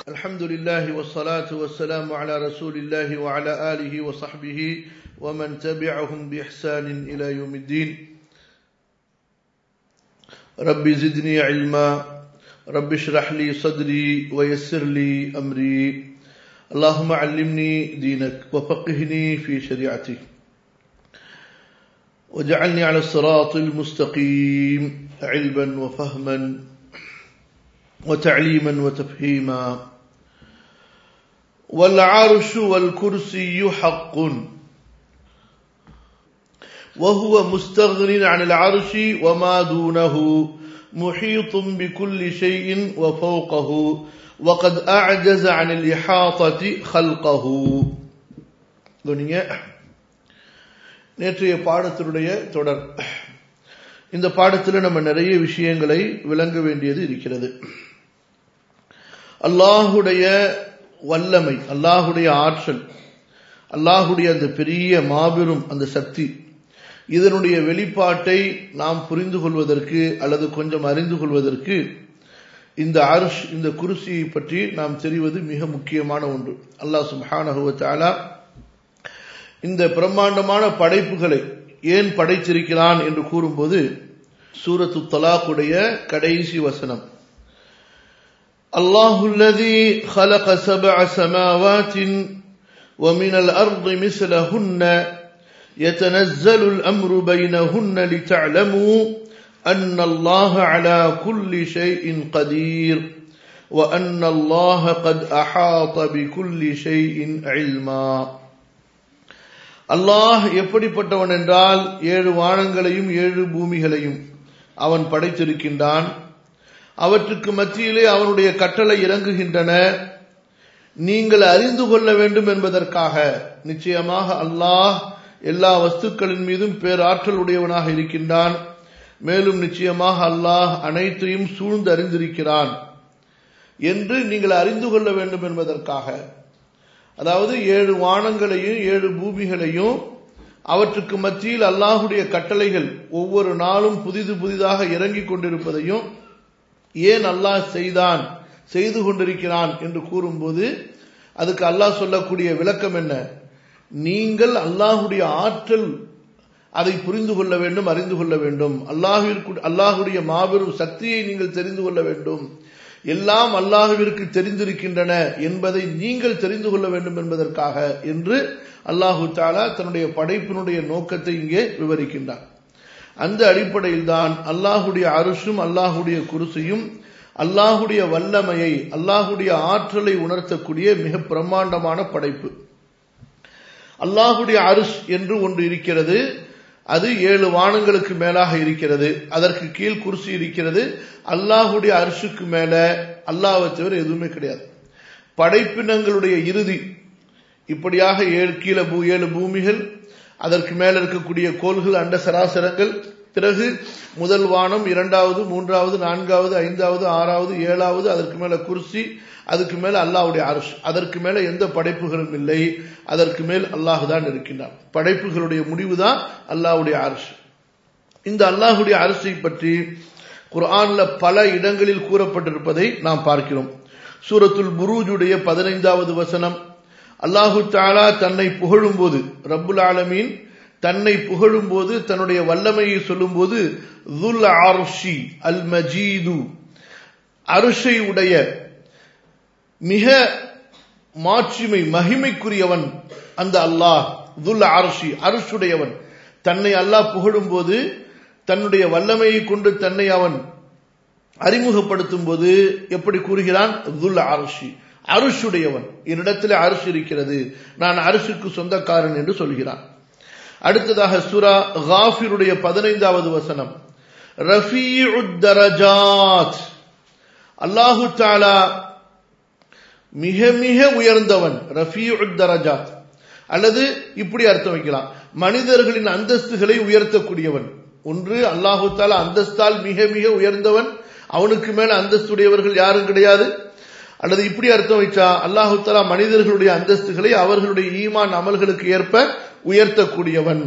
الحمد لله والصلاة والسلام على رسول الله وعلى آله وصحبه ومن تبعهم بإحسان إلى يوم الدين رب زدني علما رب اشرح لي صدري ويسر لي أمري اللهم علمني دينك وفقهني في شريعتك واجعلني على الصراط المستقيم علما وفهما وتعليما وتفهيما والعرش والكرسي حق وهو مستغن عن العرش وما دونه محيط بكل شيء وفوقه وقد أعجز عن الإحاطة خلقه நேற்றைய பாடத்தினுடைய தொடர் இந்த பாடத்தில் நம்ம நிறைய விஷயங்களை விளங்க வேண்டியது இருக்கிறது அல்லாஹுடைய வல்லமை அல்லாஹுடைய ஆற்றல் அல்லாஹுடைய அந்த பெரிய மாபெரும் அந்த சக்தி இதனுடைய வெளிப்பாட்டை நாம் புரிந்து கொள்வதற்கு அல்லது கொஞ்சம் அறிந்து கொள்வதற்கு இந்த அருஷ் இந்த குருசியை பற்றி நாம் தெரிவது மிக முக்கியமான ஒன்று அல்லாஹ் சுபானகுவத்தாலா இந்த பிரம்மாண்டமான படைப்புகளை ஏன் படைத்திருக்கிறான் என்று கூறும்போது சூரத்து தலாக்குடைய கடைசி வசனம் الله الذي خلق سبع سماوات ومن الأرض مثلهن يتنزل الأمر بينهن لتعلموا أن الله على كل شيء قدير وأن الله قد أحاط بكل شيء علما அல்லாஹ் எப்படிப்பட்டவன் என்றால் ஏழு வானங்களையும் ஏழு பூமிகளையும் அவன் படைத்திருக்கின்றான் அவற்றுக்கு மத்தியிலே அவனுடைய கட்டளை இறங்குகின்றன நீங்கள் அறிந்து கொள்ள வேண்டும் என்பதற்காக நிச்சயமாக அல்லாஹ் எல்லா வஸ்துக்களின் மீதும் பேராற்றல் உடையவனாக இருக்கின்றான் மேலும் நிச்சயமாக அல்லாஹ் அனைத்தையும் சூழ்ந்து அறிந்திருக்கிறான் என்று நீங்கள் அறிந்து கொள்ள வேண்டும் என்பதற்காக அதாவது ஏழு வானங்களையும் ஏழு பூமிகளையும் அவற்றுக்கு மத்தியில் அல்லாஹுடைய கட்டளைகள் ஒவ்வொரு நாளும் புதிது புதிதாக இறங்கிக் கொண்டிருப்பதையும் ஏன் அல்லாஹ் செய்தான் செய்து கொண்டிருக்கிறான் என்று கூறும்போது அதுக்கு அல்லாஹ் சொல்லக்கூடிய விளக்கம் என்ன நீங்கள் அல்லாஹுடைய ஆற்றல் அதை புரிந்து கொள்ள வேண்டும் அறிந்து கொள்ள வேண்டும் அல்லாஹிற்கு அல்லாஹுடைய மாபெரும் சக்தியை நீங்கள் தெரிந்து கொள்ள வேண்டும் எல்லாம் அல்லாஹுவிற்கு தெரிந்திருக்கின்றன என்பதை நீங்கள் தெரிந்து கொள்ள வேண்டும் என்பதற்காக என்று அல்லாஹு தாலா தன்னுடைய படைப்பினுடைய நோக்கத்தை இங்கே விவரிக்கின்றான் அந்த அடிப்படையில் தான் அல்லாஹுடைய அரிசும் அல்லாஹுடைய குருசையும் அல்லாஹுடைய வல்லமையை அல்லாஹுடைய ஆற்றலை உணர்த்தக்கூடிய மிக பிரம்மாண்டமான படைப்பு அல்லாஹுடைய அரிஸ் என்று ஒன்று இருக்கிறது அது ஏழு வானங்களுக்கு மேலாக இருக்கிறது அதற்கு கீழ் குருசி இருக்கிறது அல்லாஹுடைய அரிசுக்கு மேல அல்லாவை தவிர எதுவுமே கிடையாது படைப்பினங்களுடைய இறுதி இப்படியாக ஏழு கீழே ஏழு பூமிகள் அதற்கு மேல இருக்கக்கூடிய கோள்கள் அண்ட சராசரங்கள் பிறகு முதல் வானம் இரண்டாவது மூன்றாவது நான்காவது ஐந்தாவது ஆறாவது ஏழாவது அதற்கு மேல குர்சி அதுக்கு மேல அல்லாஹுடைய அரசு அதற்கு மேல எந்த படைப்புகளும் இல்லை அதற்கு மேல் அல்லாஹு தான் இருக்கின்றான் படைப்புகளுடைய முடிவு தான் அல்லாஹுடைய அரசு இந்த அல்லாஹுடைய அரசை பற்றி குர்ஆன்ல பல இடங்களில் கூறப்பட்டிருப்பதை நாம் பார்க்கிறோம் சூரத்துல் புரூஜுடைய பதினைந்தாவது வசனம் அல்லாஹு தாலா தன்னை புகழும் போது ரப்புல் ஆலமீன் தன்னை புகழும் போது தன்னுடைய வல்லமையை சொல்லும் போது துல் அர்ஷி அல் மஜீது அருஷை உடைய மிக மாட்சிமை மகிமைக்குரியவன் அந்த அல்லாஹ் துல் அர்ஷி அருஷுடையவன் தன்னை அல்லாஹ் புகழும் போது தன்னுடைய வல்லமையை கொண்டு தன்னை அவன் அறிமுகப்படுத்தும் போது எப்படி கூறுகிறான் துல் அருஷி அருஷுடையவன் என்னிடத்தில் அரிசி இருக்கிறது நான் அரிசுக்கு சொந்தக்காரன் என்று சொல்கிறான் அடுத்ததாக சுரா காஃபிருடைய பதினைந்தாவது வசனம் ரஃபீஉத்தரஜாத் அல்லாஹு தாலா மிக மிக உயர்ந்தவன் ரஃபீஉத்தரஜாத் அல்லது இப்படி அர்த்தம் வைக்கலாம் மனிதர்களின் அந்தஸ்துகளை உயர்த்தக்கூடியவன் ஒன்று அல்லாஹு தாலா அந்தஸ்தால் மிக மிக உயர்ந்தவன் அவனுக்கு மேல அந்தஸ்துடையவர்கள் யாரும் கிடையாது அல்லது இப்படி அர்த்தம் வச்சா அல்லாஹு தாலா மனிதர்களுடைய அந்தஸ்துகளை அவர்களுடைய ஈமான் அமல்களுக்கு ஏற்ப உயர்த்தக்கூடியவன்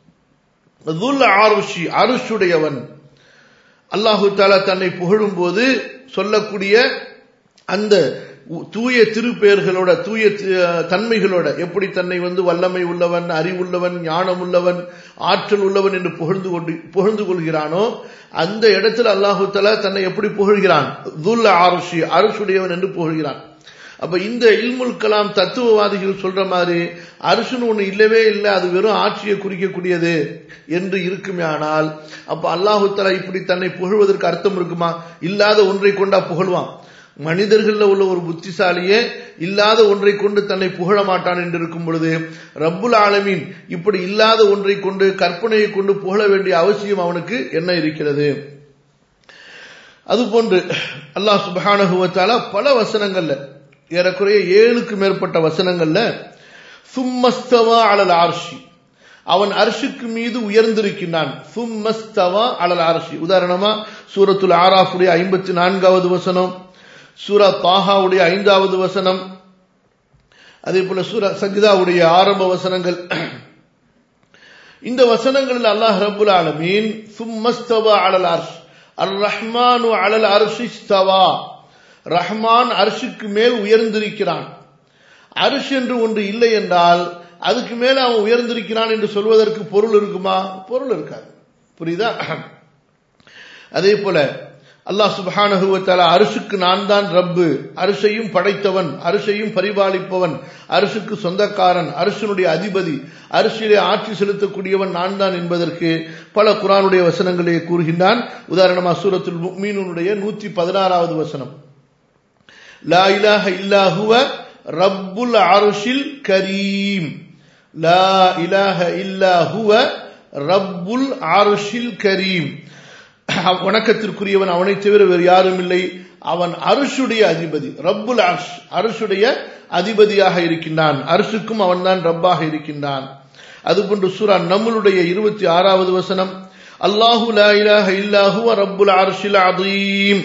ஆருஷி அருஷுடையவன் அல்லாஹு தாலா தன்னை புகழும் போது சொல்லக்கூடிய அந்த தூய திருப்பெயர்களோட தூய தன்மைகளோட எப்படி தன்னை வந்து வல்லமை உள்ளவன் அறிவுள்ளவன் ஞானம் உள்ளவன் ஆற்றல் உள்ளவன் என்று புகழ்ந்து கொண்டு புகழ்ந்து கொள்கிறானோ அந்த இடத்துல அல்லாஹு தலா தன்னை எப்படி புகழ்கிறான் துல் ஆருஷி அருஷுடையவன் என்று புகழ்கிறான் அப்ப இந்த இல்முல் கலாம் தத்துவவாதிகள் சொல்ற மாதிரி அரிசுன்னு ஒண்ணு இல்லவே இல்லை அது வெறும் ஆட்சியை குறிக்கக்கூடியது என்று இருக்குமே ஆனால் அப்ப அல்லாஹு தலா இப்படி தன்னை புகழ்வதற்கு அர்த்தம் இருக்குமா இல்லாத ஒன்றை கொண்டா புகழ்வான் மனிதர்கள்ல உள்ள ஒரு புத்திசாலியே இல்லாத ஒன்றை கொண்டு தன்னை புகழ மாட்டான் என்று இருக்கும் பொழுது ரப்புல் ஆலமீன் இப்படி இல்லாத ஒன்றை கொண்டு கற்பனையை கொண்டு புகழ வேண்டிய அவசியம் அவனுக்கு என்ன இருக்கிறது அதுபோன்று அல்லாஹ் சுபஹானஹுவத்தால பல வசனங்கள்ல ஏறக்குறைய ஏழுக்கு மேற்பட்ட வசனங்கள்ல சும்மஸ்தவா அலல் ஆர்ஷி அவன் அரிசிக்கு மீது உயர்ந்திருக்கின்றான் சும்மஸ்தவா அலல் ஆர்ஷி உதாரணமா சூரத்துல் ஆராஃபுடைய ஐம்பத்தி நான்காவது வசனம் சூரா தாஹாவுடைய ஐந்தாவது வசனம் அதே போல சூரா சஜிதாவுடைய ஆரம்ப வசனங்கள் இந்த வசனங்களில் அல்லாஹ் ரபுல் ஆலமீன் சும்மஸ்தவா அலல் அர்ஷ் அர் ரஹ்மானு அலல் அர்ஷிஸ்தவா ரஹ்மான் அரிசுக்கு மேல் உயர்ந்திருக்கிறான் அரிசி என்று ஒன்று இல்லை என்றால் அதுக்கு மேல அவன் உயர்ந்திருக்கிறான் என்று சொல்வதற்கு பொருள் இருக்குமா பொருள் இருக்காது புரியுதா அதே போல அல்லாஹ் சுபஹானஹுவத்தால அரிசுக்கு நான் தான் ரப்பு அரிசையும் படைத்தவன் அரிசையும் பரிபாலிப்பவன் அரிசுக்கு சொந்தக்காரன் அரிசனுடைய அதிபதி அரிசியிலே ஆட்சி செலுத்தக்கூடியவன் நான் தான் என்பதற்கு பல குரானுடைய வசனங்களே கூறுகின்றான் உதாரணமா சூரத்துல் மீனுடைய நூத்தி பதினாறாவது வசனம் லா இலாஹ இல்லாஹுவ ரப்புல் அருஷில் கரீம் லா இலாஹ இல்லாஹுவ ரப்புல் அருஷில் கரீம் வணக்கத்திற்குரியவன் அவனை தவிர வேறு யாரும் இல்லை அவன் அருஷுடைய அதிபதி ரப்புல் அர்ஷ் அருஷுடைய அதிபதியாக இருக்கின்றான் அரிசுக்கும் அவன்தான் ரப்பாக இருக்கின்றான் அதுபோன்று சூரா நம்மளுடைய இருபத்தி ஆறாவது வசனம் அல்லாஹு லா இலாஹ இல்லாஹுவ ரப்புல் அர்ஷில் அதீம்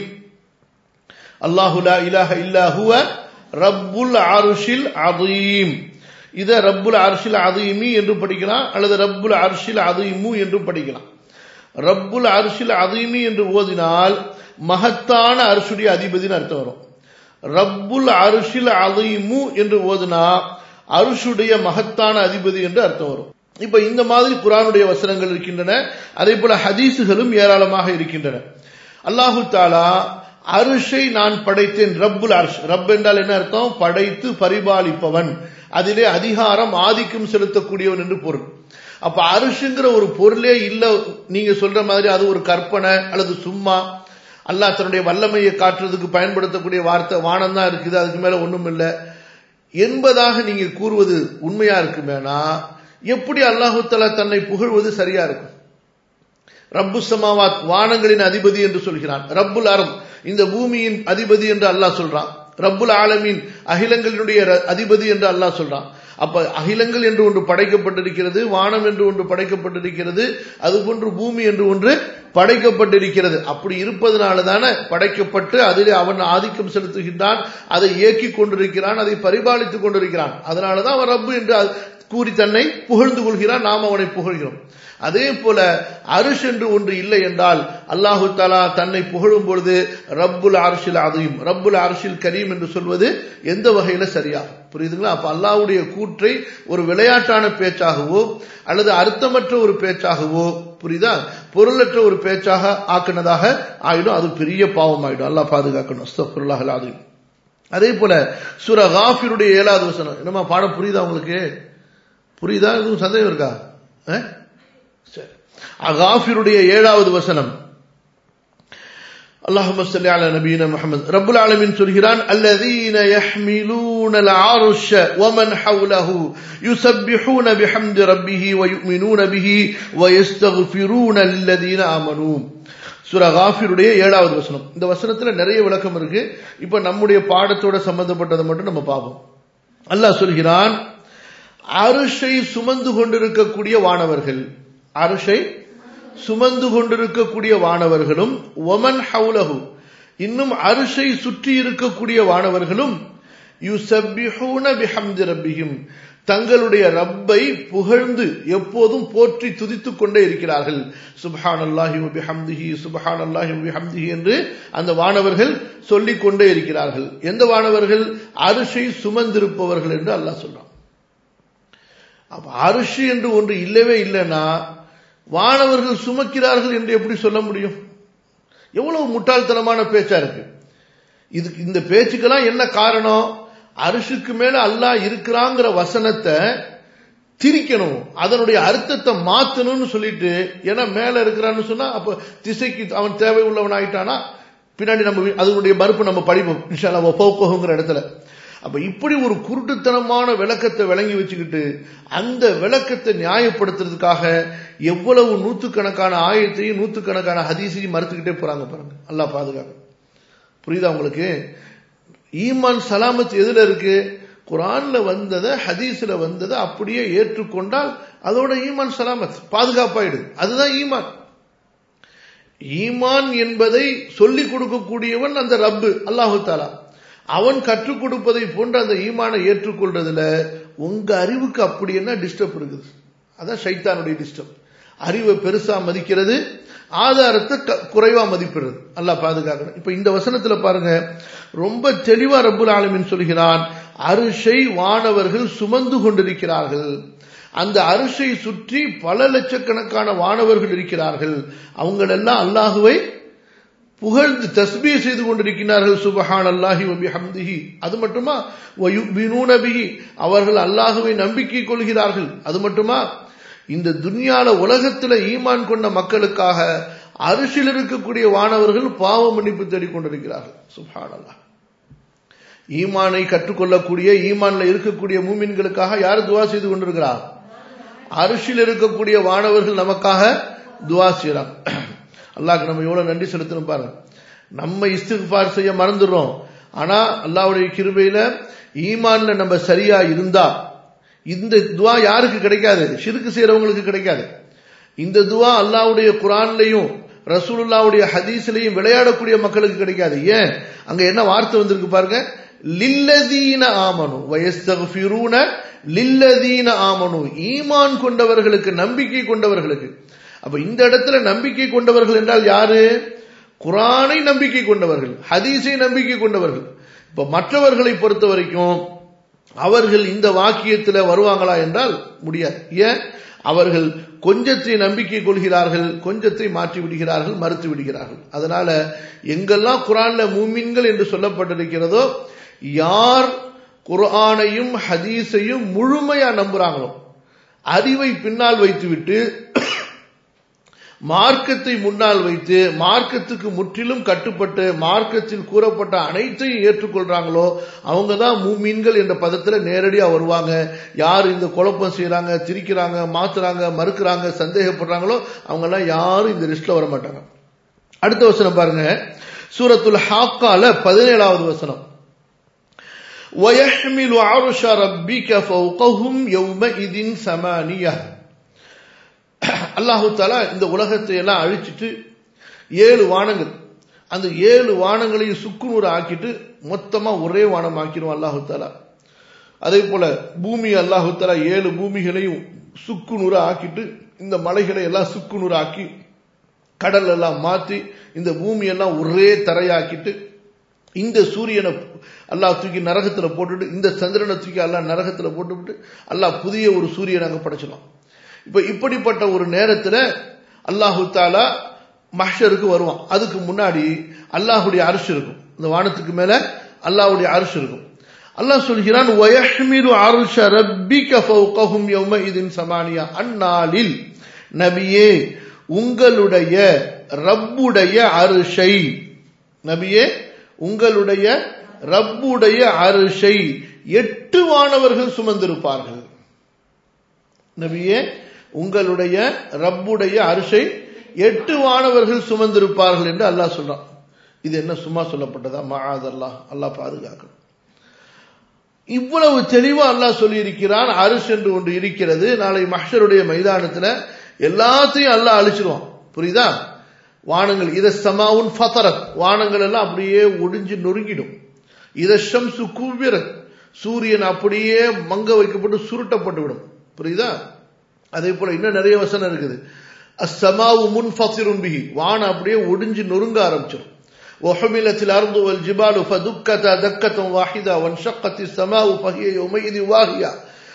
அல்லாஹு லா இலாஹ இல்லாஹுவ ரப்புல் அருஷில் அதீம் இத ரப்புல் அர்ஷில் அதீமி என்று படிக்கலாம் அல்லது ரப்புல் அர்ஷில் அதீமு என்று படிக்கலாம் ரப்புல் அரிசில் அதீமி என்று ஓதினால் மகத்தான அரிசுடைய அதிபதினு அர்த்தம் வரும் ரப்புல் அரிசில் அதீமு என்று ஓதினா அரிசுடைய மகத்தான அதிபதி என்று அர்த்தம் வரும் இப்ப இந்த மாதிரி குரானுடைய வசனங்கள் இருக்கின்றன அதே போல ஹதீசுகளும் ஏராளமாக இருக்கின்றன அல்லாஹு தாலா அரிசை நான் படைத்தேன் ரப்புல் அர்ஷ் ரப் என்றால் என்ன அர்த்தம் படைத்து பரிபாலிப்பவன் அதிலே அதிகாரம் ஆதிக்கம் செலுத்தக்கூடியவன் என்று பொருள் அப்ப அரிசுங்கிற ஒரு பொருளே இல்ல நீங்க சொல்ற மாதிரி அது ஒரு கற்பனை அல்லது சும்மா அல்லாஹ் தன்னுடைய வல்லமையை காட்டுறதுக்கு பயன்படுத்தக்கூடிய வார்த்தை வானம் தான் இருக்குது அதுக்கு மேல ஒண்ணும் இல்லை என்பதாக நீங்க கூறுவது உண்மையா இருக்குமேனா எப்படி அல்லாஹு தலா தன்னை புகழ்வது சரியா இருக்கும் ரப்பு சமாவாத் வானங்களின் அதிபதி என்று சொல்கிறான் ரப்புல் அரம் இந்த பூமியின் அதிபதி என்று அல்லாஹ் சொல்றான் ரப்புல் ஆலமீன் அகிலங்களினுடைய அதிபதி என்று அல்லாஹ் சொல்றான் அப்ப அகிலங்கள் என்று ஒன்று படைக்கப்பட்டிருக்கிறது வானம் என்று ஒன்று படைக்கப்பட்டிருக்கிறது அதுபோன்று பூமி என்று ஒன்று படைக்கப்பட்டிருக்கிறது அப்படி இருப்பதனால தானே படைக்கப்பட்டு அதிலே அவன் ஆதிக்கம் செலுத்துகின்றான் அதை இயக்கி கொண்டிருக்கிறான் அதை பரிபாலித்துக் கொண்டிருக்கிறான் அதனாலதான் அவன் ரப்பு என்று கூறி தன்னை புகழ்ந்து கொள்கிறான் நாம் அவனை புகழ்கிறோம் அதே போல அரிஷ் என்று ஒன்று இல்லை என்றால் அல்லாஹு தாலா தன்னை புகழும் பொழுது ரப்புல் அரிசில் அதையும் ரப்புல் அரிசில் கரீம் என்று சொல்வது எந்த வகையில சரியா புரியுதுங்களா அப்ப அல்லாஹுடைய கூற்றை ஒரு விளையாட்டான பேச்சாகவோ அல்லது அர்த்தமற்ற ஒரு பேச்சாகவோ புரியுதா பொருளற்ற ஒரு பேச்சாக ஆக்கினதாக ஆயிடும் அது பெரிய பாவம் ஆயிடும் அல்லாஹ் பாதுகாக்கணும் அஸ்தபுல்லாஹ் அதையும் அதே போல சுர காஃபிருடைய ஏழாவது வசனம் என்னமா பாடம் புரியுதா உங்களுக்கு புரியுதா எதுவும் சந்தேகம் இருக்கா சரி அகாஃபிருடைய ஏழாவது வசனம் اللهم صل على نبينا محمد رب العالمين சொல்கிறான் الذين يحملون العرش ومن حوله يسبحون بحمد ربه ويؤمنون به ويستغفرون للذين آمنوا சூரா காஃபிருடைய ஏழாவது வசனம் இந்த வசனத்துல நிறைய விளக்கம் இருக்கு இப்ப நம்முடைய பாடத்தோட சம்பந்தப்பட்டதை மட்டும் நம்ம பார்ப்போம் அல்லாஹ் சொல்கிறான் அரிசை சுமந்து கொண்டிருக்கக்கூடிய வானவர்கள் அரிசை சுமந்து கொண்டிருக்கக்கூடிய வானவர்களும் ஒமன் ஹவுலஹு இன்னும் அரிசை சுற்றி இருக்கக்கூடிய வானவர்களும் யுசப்பிஹூன பிஹம்தி ரப்பிஹிம் தங்களுடைய ரப்பை புகழ்ந்து எப்போதும் போற்றி துதித்துக் கொண்டே இருக்கிறார்கள் சுபஹான் அல்லாஹி பிஹம்திஹி சுபஹான் அல்லாஹி பிஹம்திஹி என்று அந்த வானவர்கள் சொல்லிக் கொண்டே இருக்கிறார்கள் எந்த வானவர்கள் அரிசை சுமந்திருப்பவர்கள் என்று அல்லாஹ் சொல்றான் அப்ப அரிசி என்று ஒன்று இல்லவே இல்லைன்னா வானவர்கள் சுமக்கிறார்கள் என்று எப்படி சொல்ல முடியும் எவ்வளவு முட்டாள்தனமான பேச்சா இருக்கு இதுக்கு இந்த பேச்சுக்கெல்லாம் என்ன காரணம் அரிசுக்கு மேல அல்லாஹ் இருக்கிறாங்கிற வசனத்தை திரிக்கணும் அதனுடைய அர்த்தத்தை மாத்தணும்னு சொல்லிட்டு ஏன்னா மேல இருக்கிறான்னு சொன்னா அப்ப திசைக்கு அவன் தேவை உள்ளவன் ஆயிட்டானா பின்னாடி நம்ம அதனுடைய மறுப்பு நம்ம படிப்போம் இன்ஷால்லா ஒப்போக்கோங்கிற இடத்துல அப்ப இப்படி ஒரு குருட்டுத்தனமான விளக்கத்தை விளங்கி வச்சுக்கிட்டு அந்த விளக்கத்தை நியாயப்படுத்துறதுக்காக எவ்வளவு நூத்துக்கணக்கான ஆயத்தையும் நூத்துக்கணக்கான ஹதீசையும் மறுத்துக்கிட்டே போறாங்க பாருங்க அல்லாஹ் பாதுகாக்க புரியுதா உங்களுக்கு ஈமான் சலாமத் எதுல இருக்கு குரான்ல வந்ததை ஹதீஸ்ல வந்ததை அப்படியே ஏற்றுக்கொண்டால் அதோட ஈமான் சலாமத் பாதுகாப்பாயிடுது அதுதான் ஈமான் ஈமான் என்பதை சொல்லிக் கொடுக்கக்கூடியவன் அந்த ரப்பு அல்லாஹு தாலா அவன் கற்றுக் கொடுப்பதை போன்ற அந்த ஈமானை ஏற்றுக்கொள்றதுல உங்க அறிவுக்கு அப்படி என்ன டிஸ்டர்ப் இருக்குது அதான் சைத்தானுடைய டிஸ்டர்ப் அறிவை பெருசா மதிக்கிறது ஆதாரத்தை குறைவா மதிப்பிடுறது அல்லாஹ் பாதுகாக்கணும் இப்ப இந்த வசனத்துல பாருங்க ரொம்ப தெளிவா ரப்புல் ஆலமின் சொல்கிறான் அரிசை வானவர்கள் சுமந்து கொண்டிருக்கிறார்கள் அந்த அரிசை சுற்றி பல லட்சக்கணக்கான வானவர்கள் இருக்கிறார்கள் அவங்களெல்லாம் அல்லாஹுவை புகழ்ந்து தஸ்பீ செய்து கொண்டிருக்கிறார்கள் சுபஹான் அல்லாஹி வபி ஹம்திஹி அது மட்டுமா நபிஹி அவர்கள் அல்லாஹுவை நம்பிக்கை கொள்கிறார்கள் அது மட்டுமா இந்த துன்யால உலகத்துல ஈமான் கொண்ட மக்களுக்காக அரிசில் இருக்கக்கூடிய வானவர்கள் பாவ மன்னிப்பு தேடிக்கொண்டிருக்கிறார்கள் சுபஹான் அல்லாஹ் ஈமானை கற்றுக்கொள்ளக்கூடிய ஈமான்ல இருக்கக்கூடிய மூமின்களுக்காக யார் துவா செய்து கொண்டிருக்கிறார் அரிசில் இருக்கக்கூடிய வானவர்கள் நமக்காக துவா செய்யறாங்க அல்லாஹ்க்கு நம்ம எவ்வளவு நன்றி செலுத்தணும் பாருங்க நம்ம இஸ்திஃபார் செய்ய மறந்துடுறோம் ஆனா அல்லாவுடைய கிருபையில ஈமான்ல நம்ம சரியா இருந்தா இந்த துவா யாருக்கு கிடைக்காது சிறுக்கு செய்யறவங்களுக்கு கிடைக்காது இந்த துவா அல்லாவுடைய குரான்லையும் ரசூலுல்லாவுடைய ஹதீஸ்லையும் விளையாடக்கூடிய மக்களுக்கு கிடைக்காது ஏன் அங்க என்ன வார்த்தை வந்திருக்கு பாருங்க லில்லதீன ஆமனு வயஸ்தகுன லில்லதீன ஆமனு ஈமான் கொண்டவர்களுக்கு நம்பிக்கை கொண்டவர்களுக்கு அப்ப இந்த இடத்துல நம்பிக்கை கொண்டவர்கள் என்றால் யாரு குரானை நம்பிக்கை கொண்டவர்கள் ஹதீஸை நம்பிக்கை கொண்டவர்கள் இப்ப மற்றவர்களை பொறுத்த வரைக்கும் அவர்கள் இந்த வாக்கியத்துல வருவாங்களா என்றால் முடியாது ஏன் அவர்கள் கொஞ்சத்தை நம்பிக்கை கொள்கிறார்கள் கொஞ்சத்தை மாற்றி விடுகிறார்கள் மறுத்து விடுகிறார்கள் அதனால எங்கெல்லாம் குரான்ல மூமின்கள் என்று சொல்லப்பட்டிருக்கிறதோ யார் குர்ஆனையும் ஹதீஸையும் முழுமையா நம்புறாங்களோ அறிவை பின்னால் வைத்துவிட்டு மார்க்கத்தை முன்னால் வைத்து மார்க்கத்துக்கு முற்றிலும் கட்டுப்பட்டு மார்க்கத்தில் கூறப்பட்ட அனைத்தையும் ஏற்றுக்கொள்றாங்களோ அவங்க தான் மூமீன்கள் என்ற பதத்துல நேரடியா வருவாங்க யார் இந்த குழப்பம் செய்யறாங்க திரிக்கிறாங்க மாத்துறாங்க மறுக்கிறாங்க சந்தேகப்படுறாங்களோ அவங்க எல்லாம் யாரும் இந்த லிஸ்ட்ல வர மாட்டாங்க அடுத்த வசனம் பாருங்க சூரத்துல் ஹாக்கால பதினேழாவது வசனம் وَيَحْمِلُ عَرْشَ رَبِّكَ فَوْقَهُمْ يَوْمَئِذٍ ثَمَانِيَةٌ அல்லாஹு தாலா இந்த உலகத்தை எல்லாம் அழிச்சிட்டு ஏழு வானங்கள் அந்த ஏழு வானங்களையும் சுக்குநூறு ஆக்கிட்டு மொத்தமா ஒரே வானம் ஆக்கிடும் அல்லாஹு தாலா அதே போல பூமி அல்லாஹு தாலா ஏழு பூமிகளையும் சுக்குநூறு ஆக்கிட்டு இந்த மலைகளை எல்லாம் சுக்குநூறு ஆக்கி கடல் எல்லாம் மாத்தி இந்த பூமி எல்லாம் ஒரே தரையாக்கிட்டு இந்த சூரியனை அல்லாஹ் தூக்கி நரகத்துல போட்டுட்டு இந்த சந்திரனை தூக்கி அல்லாஹ் நரகத்துல போட்டுவிட்டு அல்லாஹ் புதிய ஒரு சூரியனை அங்க படைச்சிடலாம் இப்ப இப்படிப்பட்ட ஒரு நேரத்துல அல்லாஹு தாலா மஹருக்கு வருவான் அதுக்கு முன்னாடி அல்லாஹுடைய அரிசி இருக்கும் இந்த வானத்துக்கு மேல அல்லாஹுடைய அரிசி இருக்கும் அல்லாஹ் சொல்கிறான் வயஹ்மிரு அருஷ ரப்பிக ஃபௌகஹும் யௌமஇதின் சமானியா அந்நாளில் நபியே உங்களுடைய ரப்புடைய அரிசை நபியே உங்களுடைய ரப்புடைய அரிசை எட்டு வானவர்கள் சுமந்திருப்பார்கள் நபியே உங்களுடைய ரப்புடைய அரிசை எட்டு வானவர்கள் சுமந்திருப்பார்கள் என்று அல்லாஹ் சொல்றான் இது என்ன சும்மா சொல்லப்பட்டதா மகாத் அல்லாஹ் அல்லாஹ் பாதுகாக்கணும் இவ்வளவு தெளிவா அல்லாஹ் சொல்லி இருக்கிறான் அரிசி என்று ஒன்று இருக்கிறது நாளை மஹருடைய மைதானத்துல எல்லாத்தையும் அல்லாஹ் அழிச்சிருவான் புரியுதா வானங்கள் இத சமாவுன் ஃபதரத் வானங்கள் எல்லாம் அப்படியே ஒடிஞ்சு நொறுங்கிடும் இத ஷம்சு குவிரத் சூரியன் அப்படியே மங்க வைக்கப்பட்டு சுருட்டப்பட்டு விடும் புரியுதா அதே போல இன்னும் நிறைய வசனம் இருக்குது அஸ்ஸமாவு முன்ஃபசிருன் பிஹி வானம் அப்படியே ஒடிஞ்சு நொறுங்க ஆரம்பிச்சிடும் وحملت الأرض والجبال فدكتا دكة واحدة وانشقت السماء فهي يومئذ واهية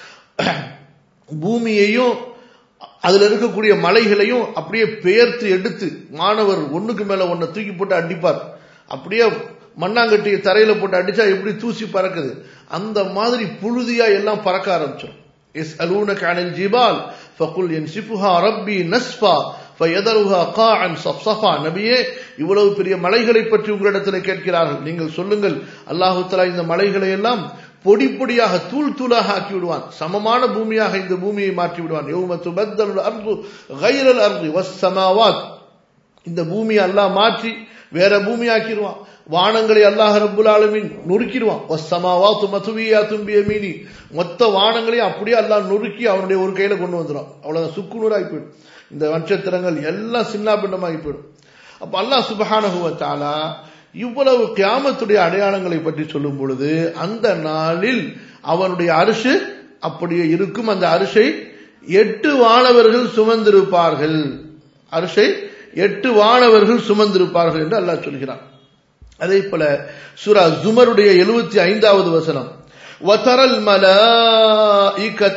பூமியையும் அதுல இருக்கக்கூடிய மலைகளையும் அப்படியே பெயர்த்து எடுத்து மாணவர் ஒண்ணுக்கு மேல ஒன்ன தூக்கி போட்டு அடிப்பார் அப்படியே மண்ணாங்கட்டியை தரையில போட்டு அடிச்சா எப்படி தூசி பறக்குது அந்த மாதிரி புழுதியா எல்லாம் பறக்க ஆரம்பிச்சிடும் எஸ் அலூனக அனில் ஜிபால் ஃபகுல் யன்சிஃபுஹா ரப்பி நஸ்ஃபா ஃபயதருஹா காஅன் சஃப்ஸஃபா நபியே இவ்வளவு பெரிய மலைகளை பற்றி உங்களிடத்தில் கேட்கிறார்கள் நீங்கள் சொல்லுங்கள் அல்லாஹு தஆலா இந்த மலைகளை எல்லாம் பொடி பொடியாக தூள் தூளாக ஆக்கி விடுவான் சமமான பூமியாக இந்த பூமியை மாற்றி விடுவான் யௌம துபத்தலுல் அர்து கைரல் அர்து வஸ்ஸமாவாத் இந்த பூமியை அல்லாஹ் மாற்றி வேற பூமி ஆக்கிடுவான் வானங்களை அல்லாஹ் ரப்புல் ஆலமீன் நொறுக்கிடுவான் வஸ்ஸமாவாத்து மதுவியாத்தும் பியமீனி மொத்த வானங்களையும் அப்படியே அல்லாஹ் நொறுக்கி அவனுடைய ஒரு கையில கொண்டு வந்துடும் அவ்வளவுதான் சுக்குநூறாகி போயிடும் இந்த நட்சத்திரங்கள் எல்லாம் சின்ன பின்னமாகி போயிடும் அப்ப அல்லாஹ் சுபஹானஹு வ தஆலா இவ்வளவு கியாமத்துடைய அடையாளங்களை பற்றி சொல்லும் பொழுது அந்த நாளில் அவனுடைய அரிசு அப்படியே இருக்கும் அந்த அரிசை எட்டு வானவர்கள் சுமந்திருப்பார்கள் அரிசை எட்டு வானவர்கள் சுமந்திருப்பார்கள் என்று அல்லாஹ் சொல்கிறான் அதே போல சூரா ஜுமருடைய எழுபத்தி ஐந்தாவது வசனம் وترى الملائكة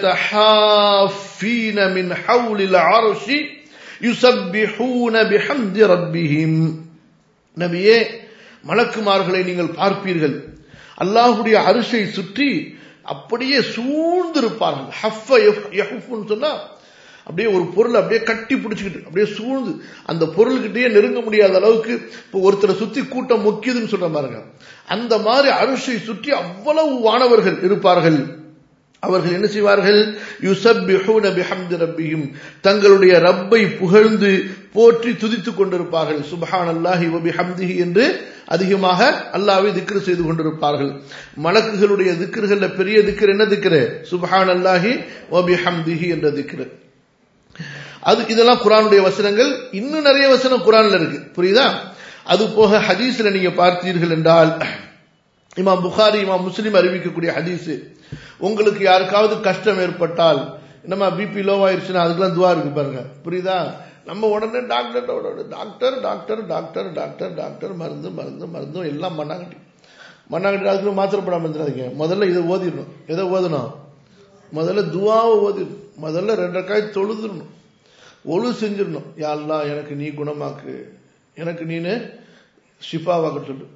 حافين من حول العرش يسبحون بحمد ربهم நபியே மலக்குமார்களை நீங்கள் பார்ப்பீர்கள் அல்லாஹுடைய அரிசை சுற்றி அப்படியே சூழ்ந்திருப்பார்கள் ஹஃப யஹுஃப்னு சொன்னா அப்படியே ஒரு பொருள் அப்படியே கட்டி பிடிச்சிக்கிட்டு அப்படியே சூழ்ந்து அந்த பொருள்கிட்டயே நெருங்க முடியாத அளவுக்கு இப்போ ஒருத்தரை சுத்தி கூட்டம் முக்கியதுன்னு சொல்ற பாருங்க அந்த மாதிரி அரிசை சுற்றி அவ்வளவு வானவர்கள் இருப்பார்கள் அவர்கள் என்ன செய்வார்கள் யுசப்பிஹூன பிஹம்தி ரப்பிஹிம் தங்களுடைய ரப்பை புகழ்ந்து போற்றி துதித்துக் கொண்டிருப்பார்கள் சுபஹான் அல்லாஹி வபிஹம்திஹி என்று அதிகமாக அல்லாவை திக்ரு செய்து கொண்டிருப்பார்கள் மலக்குகளுடைய திக்ருகள்ல பெரிய திக்ரு என்ன திக்ரு சுபஹான் அல்லாஹி வபிஹம்திஹி என்ற திக்ரு அது இதெல்லாம் குரானுடைய வசனங்கள் இன்னும் நிறைய வசனம் குரான்ல இருக்கு புரியுதா அது போக ஹதீஸ்ல நீங்க பார்த்தீர்கள் என்றால் இமாம் புகாரி இமாம் முஸ்லீம் அறிவிக்கக்கூடிய ஹதீஸ் உங்களுக்கு யாருக்காவது கஷ்டம் ஏற்பட்டால் என்னமா பிபி லோ ஆயிருச்சுன்னா அதுக்கெல்லாம் துவா இருக்கு பாருங்க புரியுதா நம்ம உடனே doctor doctor doctor doctor doctor doctor மருந்து மருந்து மருந்தும் எல்லாம் மண்ணாங்கட்டி மண்ணாங்கட்டி அதுக்கு மாத்திரப்படாம இருந்துடாதீங்க முதல்ல இதை ஓதிடணும் எதை ஓதணும் முதல்ல துவாவை ஓதிடணும் முதல்ல ரெண்டரைக்காய் தொழுதுடணும் ஒழு செஞ்சிடணும் யாரெல்லாம் எனக்கு நீ குணமாக்கு எனக்கு நீனு ஷிஃபாவாக்க சொல்லு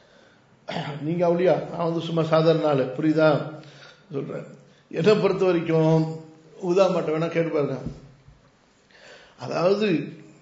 நீங்க அவளியா நான் வந்து சும்மா சாதாரண ஆளு புரியுதா சொல்றேன் என்னை பொறுத்த வரைக்கும் உதா மாட்டேன் வேணா கேட்டு பாருங்க அதாவது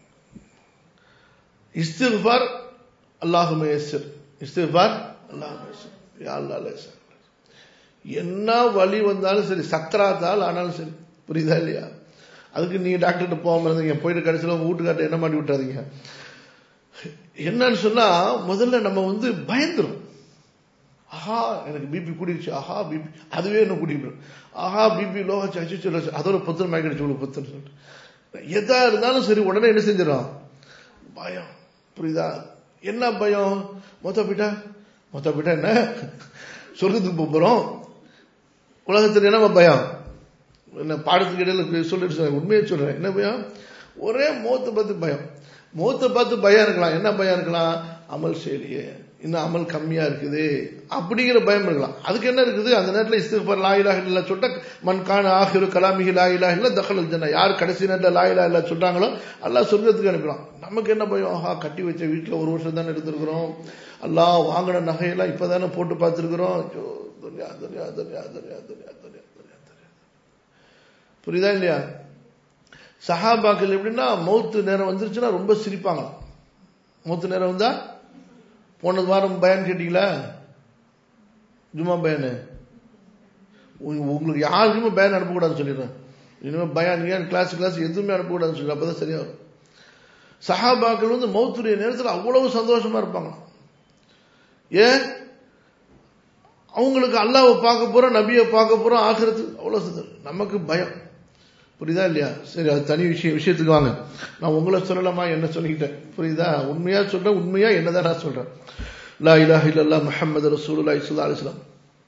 இஸ்திஃபார் அல்லாஹுமே எஸ்ஸர் இஸ்திஃபார் அல்லாஹுமே எஸ்ஸர் என்ன வழி வந்தாலும் சரி சக்கராத்தால் ஆனாலும் சரி புரியுதா இல்லையா அதுக்கு நீங்க டாக்டர்கிட்ட போகாம இருந்தீங்க போயிட்டு கடைசியில் உங்க வீட்டுக்கார்ட்ட என்ன மாட்டி விட்டாதீங்க என்னன்னு சொன்னா முதல்ல நம்ம வந்து பயந்துரும் ஆஹா எனக்கு பிபி கூடிருச்சு ஆஹா பிபி அதுவே என்ன கூட்டிட்டு ஆஹா பிபி லோ ஆச்சு அச்சு அதோட புத்தன் மயக்கடிச்சு இவ்வளவு புத்தன் சொல்லிட்டு எதா இருந்தாலும் சரி உடனே என்ன செஞ்சிடும் பயம் புரியுதா என்ன பயம் மொத்த போயிட்டா மொத்த போயிட்டா என்ன சொர்க்கத்துக்கு போறோம் உலகத்தில் என்ன பயம் என்ன பாடத்துக்கு இடையில சொல்லிட்டு சொல்றேன் உண்மையை சொல்றேன் என்ன பயம் ஒரே மூத்த பார்த்து பயம் மூத்த பார்த்து பயம் இருக்கலாம் என்ன பயம் இருக்கலாம் அமல் செய்யலையே இன்னும் அமல் கம்மியா இருக்குது அப்படிங்கிற பயம் இருக்கலாம் அதுக்கு என்ன இருக்குது அந்த நேரத்தில் இஸ்திஃபர் லாயிலாக இல்ல சொல்லிட்டா மண்கான ஆகிரு கலாமிகி லாயிலா இல்ல தகவல் ஜன்னா யார் கடைசி நேரத்தில் லாயிலா இல்ல சொல்றாங்களோ எல்லாம் சொர்க்கத்துக்கு அனுப்பலாம் நமக்கு என்ன பயம் ஆஹா கட்டி வச்ச வீட்டில் ஒரு வருஷம் தானே எடுத்திருக்கிறோம் எல்லாம் வாங்கின நகையெல்லாம் இப்பதானே போட்டு பார்த்துருக்குறோம் துன்யா துன்யா துன்யா துன்யா துன்யா துன்யா துன்யா துன்யா புரியுதா இல்லையா சஹாபாக்கள் எப்படின்னா மௌத்து நேரம் வந்துருச்சுன்னா ரொம்ப சிரிப்பாங்களாம் மௌத்து நேரம் வந்தா போன வாரம் பயன் கேட்டீங்களா ஜும்மா பயனு உங்களுக்கு யாருக்குமே பயன் அனுப்பக்கூடாதுன்னு சொல்லிடுறேன் இனிமேல் பயான் ஏன் கிளாஸ் கிளாஸ் எதுவுமே அனுப்பக்கூடாதுன்னு சொல்லி அப்பதான் சரியா வரும் சஹாபாக்கள் வந்து மௌத்துடைய நேரத்தில் அவ்வளவு சந்தோஷமா இருப்பாங்க ஏன் அவங்களுக்கு அல்லாவை பார்க்க போறோம் நபியை பார்க்க போறோம் ஆகிறது அவ்வளவு சந்தோஷம் நமக்கு பயம் புரியுதா இல்லையா சரி அது தனி விஷயம் விஷயத்துக்கு வாங்க நான் உங்களை சொல்லலாமா என்ன சொல்லிக்கிட்டேன் புரியுதா உண்மையா சொல்றேன் உண்மையா என்னதான் நான் சொல்றேன் லா இலாஹ இல்லல்லா முஹம்மது ரசூலுல்லாஹி ஸல்லல்லாஹு அலைஹி வஸல்லம்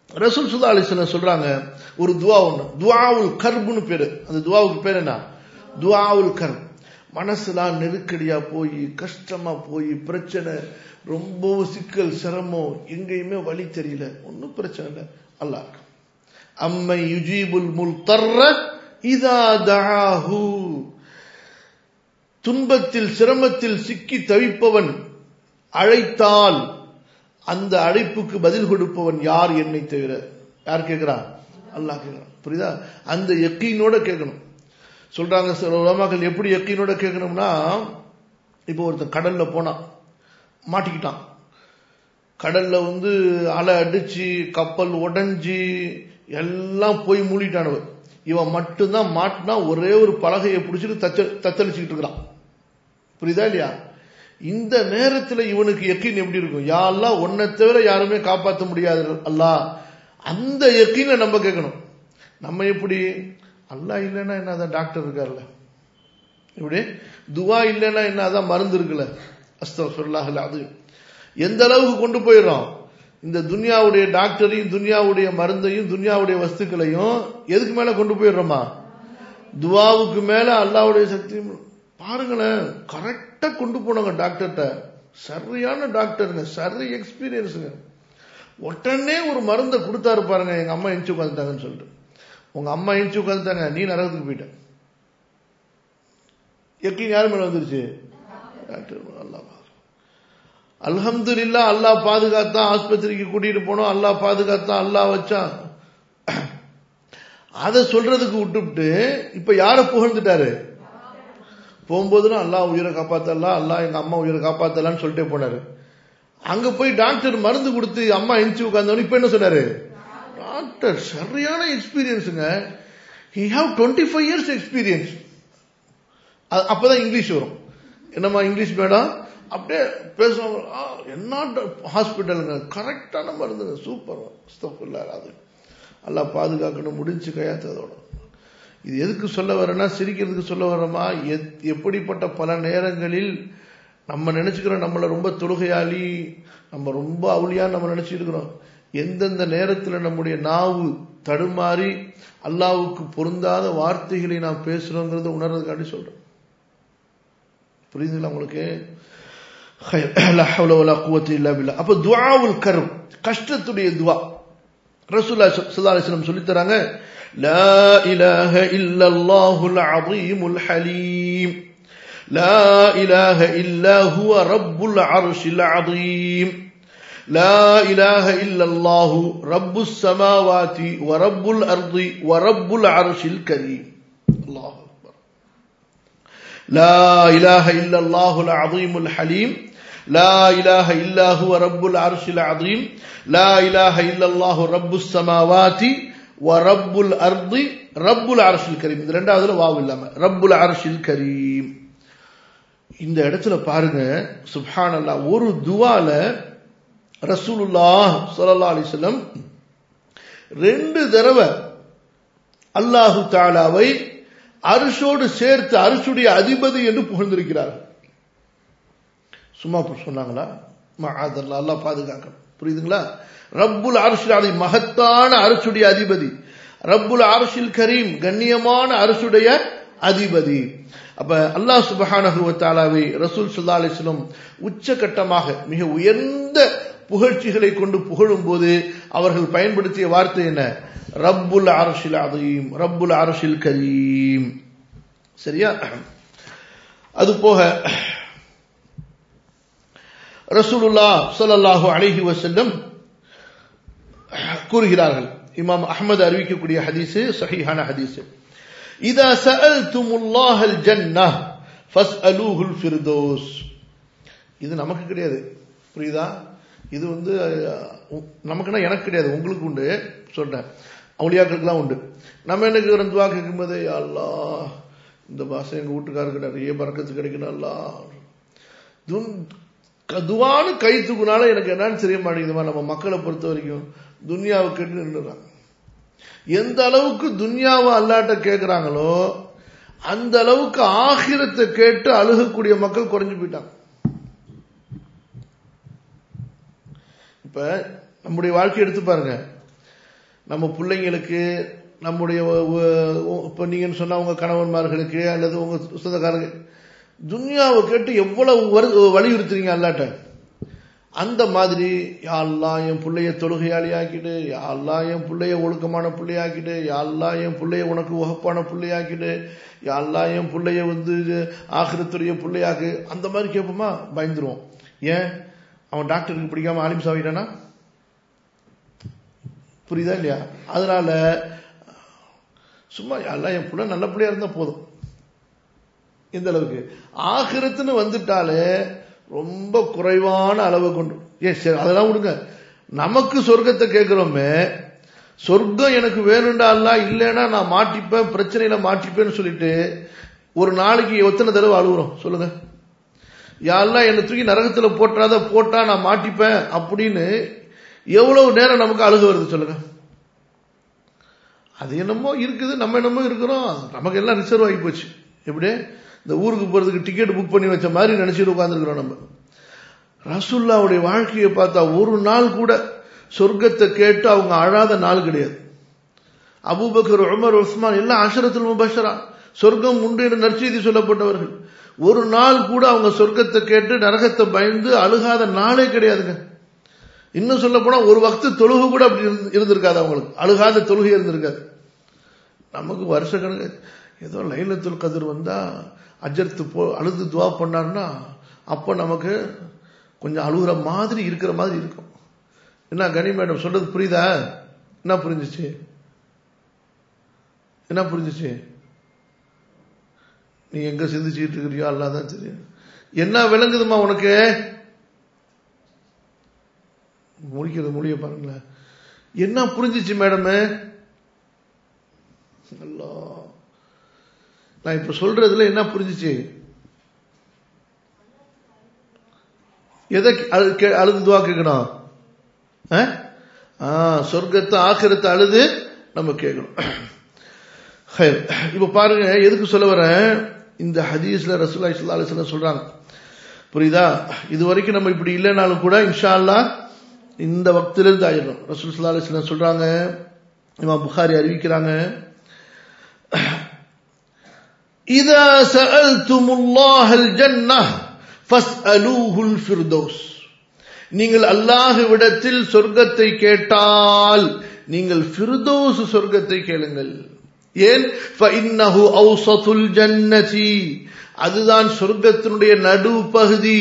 ரசூல் சுல்லா அலிஸ்லாம் சொல்றாங்க ஒரு துவா ஒண்ணு துவாவுல் கர்புன்னு பேரு அந்த துவாவுக்கு பேர் என்ன துவாவுல் கர்ப் மனசுலாம் நெருக்கடியா போய் கஷ்டமா போய் பிரச்சனை ரொம்பவும் சிக்கல் சிரமம் எங்கேயுமே வழி தெரியல ஒன்றும் பிரச்சனை இல்லை அல்லாஹ் அம்மை யுஜீபுல் முல் தர்ற இதா தஹாஹு துன்பத்தில் சிரமத்தில் சிக்கி தவிப்பவன் அழைத்தால் அந்த அழைப்புக்கு பதில் கொடுப்பவன் யார் என்னை தவிர யார் கேட்கிறான் அல்லாஹ் கேட்கிறான் புரியுதா அந்த எக்கீனோட கேட்கணும் சொல்றாங்க சில உலமாக்கள் எப்படி எக்கீனோட கேட்கணும்னா இப்போ ஒருத்தன் கடல்ல போனான் மாட்டிக்கிட்டான் கடல்ல வந்து அலை அடிச்சு கப்பல் உடைஞ்சி எல்லாம் போய் மூடிட்டானவன் இவன் மட்டும்தான் மாட்டினா ஒரே ஒரு பலகையை பிடிச்சிட்டு தச்ச தத்தளிச்சுக்கிட்டு இருக்கிறான் புரியுதா இல்லையா இந்த நேரத்துல இவனுக்கு எக்கின் எப்படி இருக்கும் யாரெல்லாம் உன்னை தவிர யாருமே காப்பாற்ற முடியாது அல்லா அந்த எக்கினை நம்ம கேட்கணும் நம்ம எப்படி அல்லா இல்லைன்னா என்ன அதான் டாக்டர் இருக்கார்ல இப்படி துவா இல்லைன்னா என்ன அதான் மருந்து இருக்குல்ல அஸ்தஃபிருல்லாஹ் அது எந்த அளவுக்கு கொண்டு போயிடுறோம் இந்த துன்யாவுடைய டாக்டரையும் துன்யாவுடைய மருந்தையும் துன்யாவுடைய வஸ்துக்களையும் எதுக்கு மேல கொண்டு போயிடுறோமா துவாவுக்கு மேல அல்லாவுடைய சக்தியும் பாருங்களேன் கரெக்டா கொண்டு போனாங்க டாக்டர்கிட்ட சரியான டாக்டருங்க சரி எக்ஸ்பீரியன்ஸுங்க உடனே ஒரு மருந்தை கொடுத்தாரு பாருங்க எங்க அம்மா எஞ்சி உட்காந்துட்டாங்கன்னு சொல்லிட்டு உங்க அம்மா எஞ்சி உட்காந்துட்டாங்க நீ நரகத்துக்கு போயிட்ட எக்கின் யாரு மேல வந்துருச்சு டாக்டர் அல்லா அல்ஹம்து இல்லா அல்லா பாதுகாத்தான் ஆஸ்பத்திரிக்கு கூட்டிட்டு போனோம் அல்லா பாதுகாத்தான் அல்லா வச்சான் அதை சொல்றதுக்கு விட்டுவிட்டு இப்ப யார புகழ்ந்துட்டாரு போகும்போதுலாம் அல்லா உயிரை காப்பாத்தலாம் அல்லா எங்க அம்மா உயிரை காப்பாத்தலாம்னு சொல்லிட்டே போனாரு அங்க போய் டாக்டர் மருந்து கொடுத்து அம்மா எஞ்சி உட்காந்தவனு இப்ப என்ன சொன்னாரு டாக்டர் சரியான எக்ஸ்பீரியன்ஸுங்க he have twenty five years experience அப்பதான் இங்கிலீஷ் வரும் என்னம்மா இங்கிலீஷ் மேடம் அப்படியே பேசுவாங்க என்ன ஹாஸ்பிட்டலுங்க கரெக்டான மருந்துங்க சூப்பர் அது நல்லா பாதுகாக்கணும் முடிஞ்சு கையாத்ததோட இது எதுக்கு சொல்ல வரேன்னா சிரிக்கிறதுக்கு சொல்ல வரமா எப்படிப்பட்ட பல நேரங்களில் நம்ம நினைச்சுக்கிறோம் நம்மளை ரொம்ப தொழுகையாளி நம்ம ரொம்ப அவளியா நம்ம நினைச்சிட்டு இருக்கிறோம் எந்தெந்த நேரத்தில் நம்முடைய நாவு தடுமாறி அல்லாவுக்கு பொருந்தாத வார்த்தைகளை நாம் பேசுறோங்கிறத உணர்றதுக்காண்டி சொல்றோம் புரியுதுங்களா உங்களுக்கு அப்ப துவாவுல் கரும் கஷ்டத்துடைய துவா ரசூல்லா சல்லாஹம் சொல்லி தராங்க لا إله إلا الله العظيم الحليم لا إله إلا هو رب العرش العظيم لا إله إلا الله رب السماوات ورب الأرض ورب العرش الكريم الله أكبر لا إله إلا الله العظيم الحليم لا إله إلا هو رب العرش العظيم لا إله إلا الله رب السماوات வரப்புல் அர்தி ரப்புல் அரசில் கரீம் இந்த ரெண்டாவதுல வாவு இல்லாம ரப்புல் அரசில் கரீம் இந்த இடத்துல பாருங்க சுப்ஹான் அல்லா ஒரு துவால ரசூலுல்லா சல்லா அலிஸ்லம் ரெண்டு தடவை அல்லாஹு தாலாவை அரிசோடு சேர்த்து அரிசுடைய அதிபதி என்று புகழ்ந்திருக்கிறார்கள் சும்மா சொன்னாங்களா அதெல்லாம் அல்லாஹ் பாதுகாக்கணும் புரியுதுங்களா ரப்புல் அரசில் அதை மகத்தான அரசுடைய அதிபதி ரப்புல் அரசில் கரீம் கண்ணியமான அரசுடைய அதிபதி அப்ப அல்லாஹ் சுபஹானகுவத்தாலாவை ரசூல் சுல்லா அலிஸ்லம் உச்சகட்டமாக மிக உயர்ந்த புகழ்ச்சிகளை கொண்டு புகழும் போது அவர்கள் பயன்படுத்திய வார்த்தை என்ன ரப்புல் அரசில் அதீம் ரப்புல் அரசில் கரீம் சரியா அது போக ரசூலுல்லா சொல்லல்லாஹு அழகி வசல்லம் கூறுகிறார்கள் இமாம் அஹமது அறிவிக்கக்கூடிய ஹதீஸு சஹிஹான ஹதீஸு இதா சஅல்துமுல்லாஹல் ஜன்னah ஃபஸ்அலூஹுல் ஃபிர்தௌஸ் இது நமக்கு கிடையாது புரியுதா இது வந்து நமக்குன்னா எனக்கு கிடையாது உங்களுக்கு உண்டு சொல்றேன் அவுளியாக்களுக்குலாம் உண்டு நம்ம என்ன கேட்குறோம் துவா கேட்கும்போது அல்லா இந்த பாசை எங்க வீட்டுக்காருக்கு நிறைய பறக்கத்து கிடைக்கணும் அல்லா துவான்னு கை தூக்குனால எனக்கு என்னன்னு தெரிய மாட்டேங்குதுமா நம்ம மக்களை பொறுத்த வரைக்கும் துன்யாவை கேட்டு நின்றுறாங்க எந்த அளவுக்கு துன்யாவை அல்லாட்ட கேட்கிறாங்களோ அந்த அளவுக்கு ஆகிரத்தை கேட்டு அழுகக்கூடிய மக்கள் குறைஞ்சு போயிட்டாங்க இப்ப நம்முடைய வாழ்க்கை எடுத்து பாருங்க நம்ம பிள்ளைங்களுக்கு நம்முடைய இப்போ நீங்கள் சொன்ன உங்க கணவன்மார்களுக்கு அல்லது உங்க சொந்தக்காரங்க துன்யாவை கேட்டு எவ்வளவு வலியுறுத்துறீங்க அல்லாட்ட அந்த மாதிரி யாழ்லாம் என் பிள்ளைய தொழுகையாளி ஆக்கிடு யாழ்லாம் என் பிள்ளைய ஒழுக்கமான பிள்ளையாக்கிடு யாழ்லாம் என் பிள்ளைய உனக்கு உகப்பான பிள்ளையாக்கிடு யாழ்லாம் என் பிள்ளைய வந்து ஆகிரத்துடைய பிள்ளையாக்கு அந்த மாதிரி கேட்போமா பயந்துருவோம் ஏன் அவன் டாக்டருக்கு பிடிக்காம ஆலிம் சாவிட்டானா புரியுதா இல்லையா அதனால சும்மா எல்லாம் என் பிள்ளை நல்ல பிள்ளையா இருந்தா போதும் இந்த அளவுக்கு ஆகிரத்துன்னு வந்துட்டாலே ரொம்ப குறைவான அளவு கொண்டு ஏ சரி அதெல்லாம் விடுங்க நமக்கு சொர்க்கத்தை கேட்கிறோமே சொர்க்கம் எனக்கு வேணுண்டாலாம் இல்லைன்னா நான் மாட்டிப்பேன் பிரச்சனையில மாட்டிப்பேன்னு சொல்லிட்டு ஒரு நாளைக்கு எத்தனை தடவை அழுகுறோம் சொல்லுங்க யாரெல்லாம் என்னை தூக்கி நரகத்துல போட்டாத போட்டா நான் மாட்டிப்பேன் அப்படின்னு எவ்வளவு நேரம் நமக்கு அழுக வருது சொல்லுங்க அது என்னமோ இருக்குது நம்ம என்னமோ இருக்கிறோம் நமக்கு எல்லாம் ரிசர்வ் ஆகி போச்சு எப்படி இந்த ஊருக்கு போறதுக்கு டிக்கெட் புக் பண்ணி வச்ச மாதிரி நினைச்சிட்டு உட்காந்துருக்கிறோம் நம்ம ரசுல்லாவுடைய வாழ்க்கையை பார்த்தா ஒரு நாள் கூட சொர்க்கத்தை கேட்டு அவங்க அழாத நாள் கிடையாது அபூபக்கர் உமர் உஸ்மான் எல்லாம் அஷரத்துல் முபஷரா சொர்க்கம் உண்டு என்று நற்செய்தி சொல்லப்பட்டவர்கள் ஒரு நாள் கூட அவங்க சொர்க்கத்தை கேட்டு நரகத்தை பயந்து அழுகாத நாளே கிடையாதுங்க இன்னும் சொல்ல போனா ஒரு வக்து தொழுகு கூட அப்படி இருந்திருக்காது அவங்களுக்கு அழுகாத தொழுகை இருந்திருக்காது நமக்கு வருஷ கணக்கு ஏதோ லைலத்துல் கதிர் வந்தா அஜர்த்து போ அழுது துவா பண்ணார்னா அப்போ நமக்கு கொஞ்சம் அழுகுற மாதிரி இருக்கிற மாதிரி இருக்கும் என்ன கனி மேடம் சொல்றது புரியுதா என்ன புரிஞ்சிச்சு என்ன புரிஞ்சிச்சு நீ எங்க சிந்திச்சுட்டு இருக்கிறியோ அல்லாதான் தெரியும் என்ன விளங்குதுமா உனக்கு முடிக்கிறது முடிய பாருங்களேன் என்ன புரிஞ்சிச்சு மேடமே அல்லா நான் இப்ப சொல்றதுல என்ன புரிஞ்சிச்சு எதை அழுது துவா கேட்கணும் சொர்க்கத்தை ஆக்கிரத்தை அழுது நம்ம கேட்கணும் இப்ப பாருங்க எதுக்கு சொல்ல வரேன் இந்த ஹதீஸ்ல ரசூல்லா இஸ்லா அலிஸ்லாம் சொல்றாங்க புரியுதா இது வரைக்கும் நம்ம இப்படி இல்லைனாலும் கூட இன்ஷா அல்லா இந்த வக்திலிருந்து ஆயிடும் ரசூல் சல்லா அலிஸ்லாம் சொல்றாங்க இமாம் புகாரி அறிவிக்கிறாங்க இதா சஅல்துமுல்லாஹல் ஜன்னஹ் ஃபஸ்அலூஹுல் ஃபிர்தௌஸ் நீங்கள் அல்லாஹ்விடத்தில் சொர்க்கத்தை கேட்டால் நீங்கள் ஃபிர்தௌஸ் சொர்க்கத்தை கேளுங்கள் ஏன் ஃபஇன்னஹு அவ்ஸதுல் ஜன்னதி அதுதான் சொர்க்கத்தினுடைய நடு பகுதி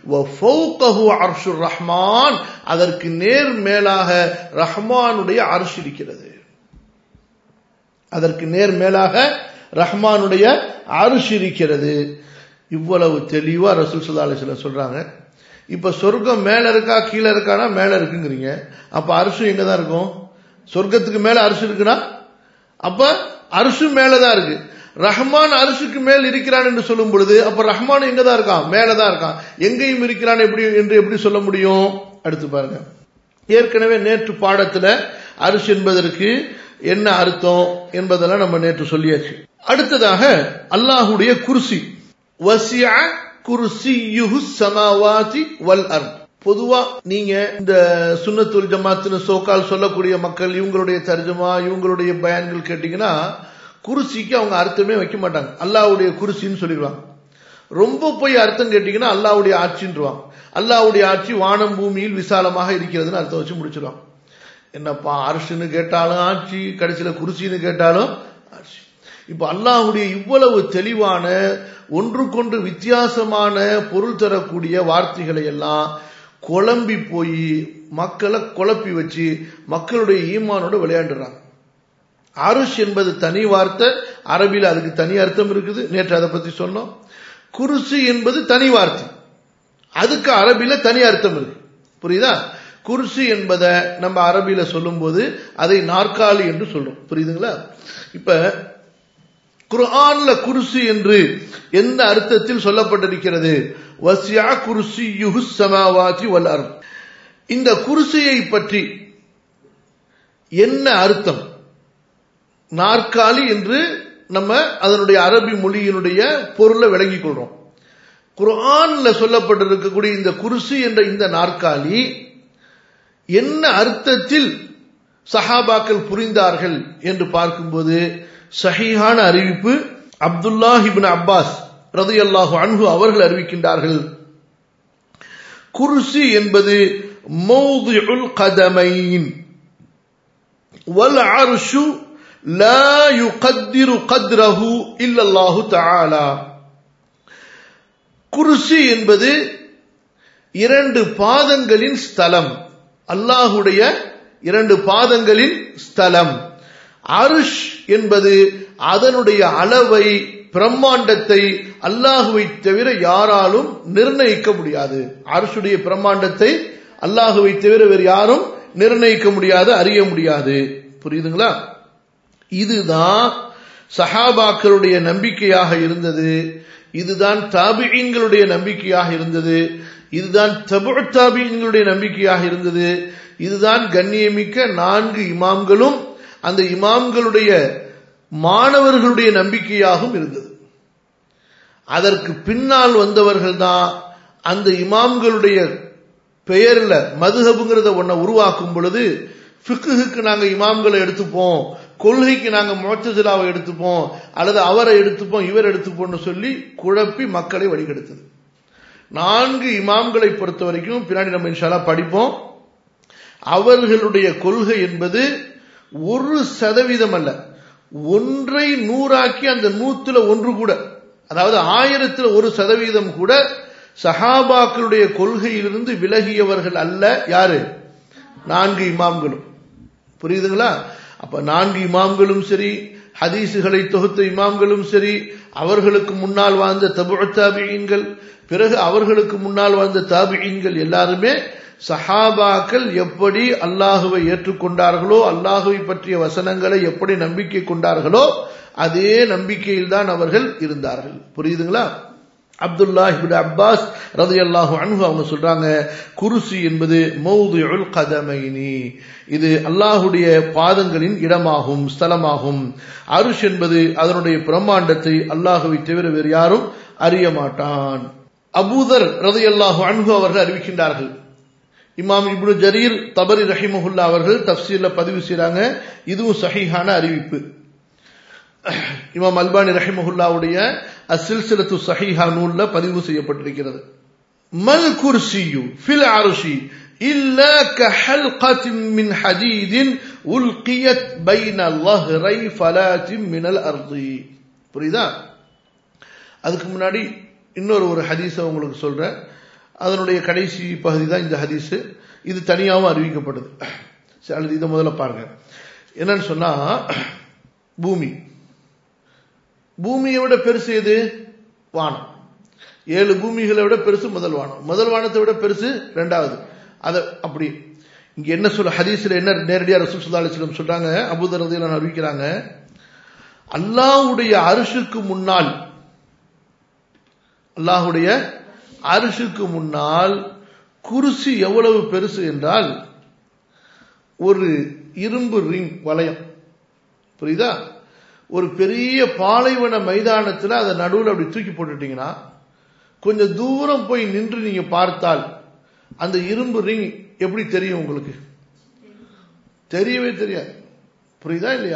ரஹ்மான் அதற்கு நேர் மேலாக ரஹ்மானுடைய அரிசி இருக்கிறது அதற்கு நேர் மேலாக ரஹ்மானுடைய அரிசி இருக்கிறது இவ்வளவு தெளிவா ரசூல் சுல்லா அலிஸ்லாம் சொல்றாங்க இப்ப சொர்க்கம் மேல இருக்கா கீழே இருக்கானா மேல இருக்குங்கிறீங்க அப்ப அரிசி எங்க தான் இருக்கும் சொர்க்கத்துக்கு மேல அரிசி இருக்குன்னா அப்ப அரிசி மேலதான் இருக்கு ரஹ்மான் அரிசுக்கு மேல் இருக்கிறான் என்று சொல்லும் பொழுது அப்ப ரஹ்மான் எங்க தான் இருக்கான் மேலதான் இருக்கான் எங்கேயும் இருக்கிறான் எப்படி என்று எப்படி சொல்ல முடியும் அடுத்து பாருங்க ஏற்கனவே நேற்று பாடத்துல அரிசி என்பதற்கு என்ன அர்த்தம் என்பதெல்லாம் நம்ம நேற்று சொல்லியாச்சு அடுத்ததாக அல்லாஹுடைய குர்சி வசியா குர்சியுஹு சமாவாதி வல் அர்த் பொதுவா நீங்க இந்த சுன்னத்துல் ஜமாத்துன்னு சோக்கால் சொல்லக்கூடிய மக்கள் இவங்களுடைய தர்ஜமா இவங்களுடைய பயான்கள் கேட்டீங்கன்னா குருசிக்கு அவங்க அர்த்தமே வைக்க மாட்டாங்க அல்லாவுடைய குருசின்னு சொல்லிடுவாங்க ரொம்ப போய் அர்த்தம் கேட்டீங்கன்னா அல்லாவுடைய ஆட்சின்றுவாங்க அல்லாவுடைய ஆட்சி வானம் பூமியில் விசாலமாக இருக்கிறதுன்னு அர்த்தம் வச்சு முடிச்சிருவாங்க என்னப்பா அரசுன்னு கேட்டாலும் ஆட்சி கடைசியில குருசின்னு கேட்டாலும் ஆட்சி இப்ப அல்லாஹுடைய இவ்வளவு தெளிவான ஒன்றுக்கொன்று வித்தியாசமான பொருள் தரக்கூடிய வார்த்தைகளை எல்லாம் குழம்பி போய் மக்களை குழப்பி வச்சு மக்களுடைய ஈமானோட விளையாண்டுறாங்க அருஷ் என்பது தனி வார்த்தை அரபியில் அதுக்கு தனி அர்த்தம் இருக்குது நேற்று அதை பத்தி சொன்னோம் குருசு என்பது தனி வார்த்தை அதுக்கு அரபியில தனி அர்த்தம் இருக்கு புரியுதா குருசு என்பதை நம்ம அரபியில சொல்லும் போது அதை நாற்காலி என்று சொல்றோம் புரியுதுங்களா இப்ப குர்ஆன்ல குருசு என்று எந்த அர்த்தத்தில் சொல்லப்பட்டிருக்கிறது வசியா குருசி யுகு சமாவாதி வல் இந்த குருசியை பற்றி என்ன அர்த்தம் நாற்காலி என்று நம்ம அதனுடைய அரபி மொழியினுடைய பொருளை விளங்கிக் கொள்றோம் குர்ஆன்ல சொல்லப்பட்டிருக்கக்கூடிய இந்த குருசி என்ற இந்த நாற்காலி என்ன அர்த்தத்தில் சஹாபாக்கள் புரிந்தார்கள் என்று பார்க்கும்போது சஹீஹான அறிவிப்பு அப்துல்லாஹ் இப்னு அப்பாஸ் ரதியல்லாஹு அன்ஹு அவர்கள் அறிவிக்கின்றார்கள் குர்சி என்பது மௌதிஉல் கதமைன் வல் அர்ஷு லா யுகத்திரு கத்ரஹு இல்லல்லாஹு தஆலா குர்சி என்பது இரண்டு பாதங்களின் ஸ்தலம் அல்லாஹுடைய இரண்டு பாதங்களின் ஸ்தலம் அருஷ் என்பது அதனுடைய அளவை பிரம்மாண்டத்தை அல்லாஹுவை தவிர யாராலும் நிர்ணயிக்க முடியாது அருஷுடைய பிரம்மாண்டத்தை அல்லாஹுவை தவிர வேறு யாரும் நிர்ணயிக்க முடியாது அறிய முடியாது புரியுதுங்களா இதுதான் சஹாபாக்களுடைய நம்பிக்கையாக இருந்தது இதுதான் தாபியங்களுடைய நம்பிக்கையாக இருந்தது இதுதான் தபு தாபியங்களுடைய நம்பிக்கையாக இருந்தது இதுதான் கண்ணியமிக்க நான்கு இமாம்களும் அந்த இமாம்களுடைய மாணவர்களுடைய நம்பிக்கையாகவும் இருந்தது அதற்கு பின்னால் வந்தவர்கள் தான் அந்த இமாம்களுடைய பெயர்ல மதுஹபுங்கிறத ஒன்ன உருவாக்கும் பொழுது ஃபிக்குக்கு நாங்க இமாம்களை எடுத்துப்போம் கொள்கைக்கு நாங்க மோச்சசிலாவை எடுத்துப்போம் அல்லது அவரை எடுத்துப்போம் இவர் எடுத்துப்போம்னு சொல்லி குழப்பி மக்களை வழிகெடுத்தது நான்கு இமாம்களை பொறுத்த வரைக்கும் பின்னாடி நம்ம இன்ஷாலா படிப்போம் அவர்களுடைய கொள்கை என்பது ஒரு சதவீதம் அல்ல ஒன்றை நூறாக்கி அந்த நூத்துல ஒன்று கூட அதாவது ஆயிரத்துல ஒரு சதவீதம் கூட சஹாபாக்களுடைய கொள்கையிலிருந்து விலகியவர்கள் அல்ல யாரு நான்கு இமாம்களும் புரியுதுங்களா அப்ப நான்கு இமாம்களும் சரி ஹதீசுகளை தொகுத்த இமாம்களும் சரி அவர்களுக்கு முன்னால் வாழ்ந்த தபு தாபியங்கள் பிறகு அவர்களுக்கு முன்னால் வாழ்ந்த தாபியங்கள் எல்லாருமே சஹாபாக்கள் எப்படி அல்லாஹுவை ஏற்றுக்கொண்டார்களோ அல்லாஹுவை பற்றிய வசனங்களை எப்படி நம்பிக்கை கொண்டார்களோ அதே நம்பிக்கையில் தான் அவர்கள் இருந்தார்கள் புரியுதுங்களா அப்துல்லா இப்னு அப்பாஸ் ரலியல்லாஹு அன்ஹு அவங்க சொல்றாங்க குருசி என்பது மௌதுஉல் கதமைனி இது அல்லாஹுடைய பாதங்களின் இடமாகும் ஸ்தலமாகும் அருஷ் என்பது அதனுடைய பிரம்மாண்டத்தை அல்லாஹுவை தவிர வேறு யாரும் அறிய மாட்டான் அபூதர் ரலியல்லாஹு அன்ஹு அவர்கள் அறிவிக்கின்றார்கள் இமாம் இப்னு ஜரீர் தபரி ரஹிமஹுல்லா அவர்கள் தப்சீர்ல பதிவு செய்றாங்க இதுவும் சஹீஹான அறிவிப்பு இமாம் அல்பானி ரஹிமஹுல்லாவுடைய அசில்சிலத்து சஹீஹா நூல்ல பதிவு செய்யப்பட்டிருக்கிறது மல் குர்சியு ஃபில் அர்ஷி إلا كحلقة من حديد ألقيت بين ظهري فلات من الأرض புரியுதா அதுக்கு முன்னாடி இன்னொரு ஒரு ஹதீஸை உங்களுக்கு சொல்றேன் அதனுடைய கடைசி பகுதி தான் இந்த ஹதீஸ் இது தனியாகவும் அறிவிக்கப்படுது சரி அல்லது இதை முதல்ல பாருங்க என்னன்னு சொன்னா பூமி பூமியை விட பெருசு எது வானம் ஏழு பூமிகளை விட பெருசு முதல் வானம் முதல் வானத்தை விட பெருசு ரெண்டாவது அத அப்படி இங்க என்ன சொல்ல ஹதீஸ்ல என்ன நேரடியா ரசூல் சுல்லா அலிஸ்லம் சொல்றாங்க அபுதரதையில அறிவிக்கிறாங்க அல்லாஹ்வுடைய அரிசுக்கு முன்னால் அல்லாஹுடைய அரிசுக்கு முன்னால் குருசி எவ்வளவு பெருசு என்றால் ஒரு இரும்பு ரிங் வளையம் புரியுதா ஒரு பெரிய பாலைவன மைதானத்தில் அதை நடுவில் அப்படி தூக்கி போட்டுட்டீங்கன்னா கொஞ்சம் தூரம் போய் நின்று நீங்க பார்த்தால் அந்த இரும்பு ரிங் எப்படி தெரியும் உங்களுக்கு தெரியவே தெரியாது புரியுதா இல்லையா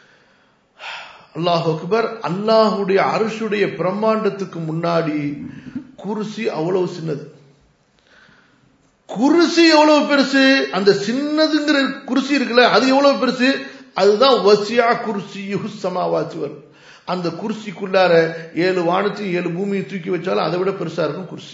அல்லாஹ் அக்பர் அல்லாஹுடைய அரசுடைய பிரம்மாண்டத்துக்கு முன்னாடி குருசி அவ்வளவு சின்னது குருசி எவ்வளவு பெருசு அந்த சின்னதுங்கிற குருசி இருக்குல்ல அது எவ்வளவு பெருசு அதுதான் வசியா குருசி சமாவாச்சு வரும் அந்த குர்சிக்குள்ளார ஏழு வானத்தையும் ஏழு பூமியும் தூக்கி வச்சாலும் அதை விட பெருசா இருக்கும் குர்சி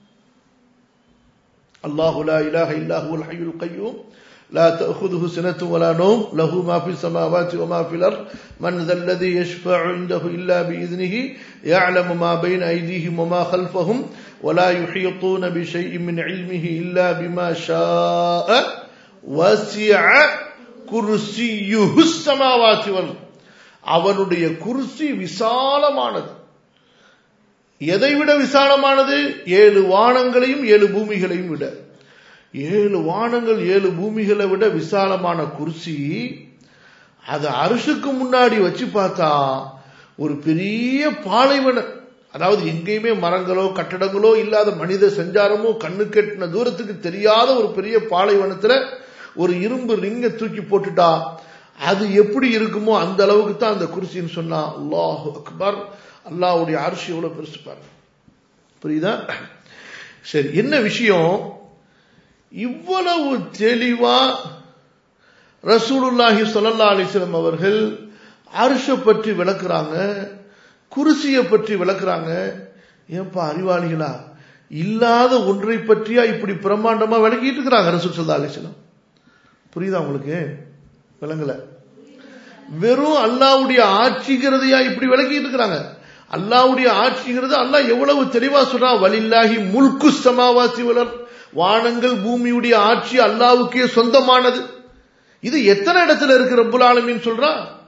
அல்லாஹு லா இலாஹ இல்லாஹு அல் ஹய்யுல் கய்யூம் لا تأخذه سنة ولا نوم له ما في السماوات وما في الأرض من ذا الذي يشفع عنده إلا بإذنه يعلم ما بين أيديهم وما خلفهم ولا يحيطون بشيء من علمه إلا بما شاء وسع كرسيه السماوات والأرض அவனுடைய குர்சி விசாலமானது எதை விட விசாலமானது ஏழு வானங்களையும் ஏழு பூமிகளையும் விட ஏழு வானங்கள் ஏழு பூமிகளை விட விசாலமான குர்சி அது அரிசுக்கு முன்னாடி வச்சு பார்த்தா ஒரு பெரிய பாலைவன அதாவது எங்கேயுமே மரங்களோ கட்டடங்களோ இல்லாத மனித சஞ்சாரமோ கண்ணு கெட்டின தூரத்துக்கு தெரியாத ஒரு பெரிய பாலைவனத்துல ஒரு இரும்பு ரிங்க தூக்கி போட்டுட்டா அது எப்படி இருக்குமோ அந்த அளவுக்கு தான் அந்த குர்சின்னு சொன்னா அல்லாஹ் அக்பர் அல்லாஹ்வுடைய அரிசி எவ்வளவு பெருசு பாருங்க புரியுதா சரி என்ன விஷயம் இவ்வளவு தெளிவா ரசூலுல்லாஹி ஸல்லல்லாஹு அலைஹி வஸல்லம் அவர்கள் அரிச பற்றி விளக்குறாங்க குருசியை பற்றி விளக்குறாங்க ஏன்பா அறிவாளிகளா இல்லாத ஒன்றை பற்றியா இப்படி பிரம்மாண்டமா விளக்கிட்டு இருக்கிறாங்க ரசூல் ஸல்லல்லாஹு அலைஹி வஸல்லம் புரியுதா உங்களுக்கு விளங்கல வெறும் அல்லாவுடைய ஆட்சிங்கிறதையா இப்படி விளக்கிட்டு இருக்கிறாங்க அல்லாவுடைய ஆட்சிங்கிறது அல்லாஹ் எவ்வளவு தெளிவா சொல்றான் வலில்லாஹி முல்கு சமாவாசி வளர் வானங்கள் பூமியுடைய ஆட்சி அல்லாவுக்கே சொந்தமானது இது எத்தனை இடத்துல இருக்கு ரப்புல் ஆலமீன் சொல்றான்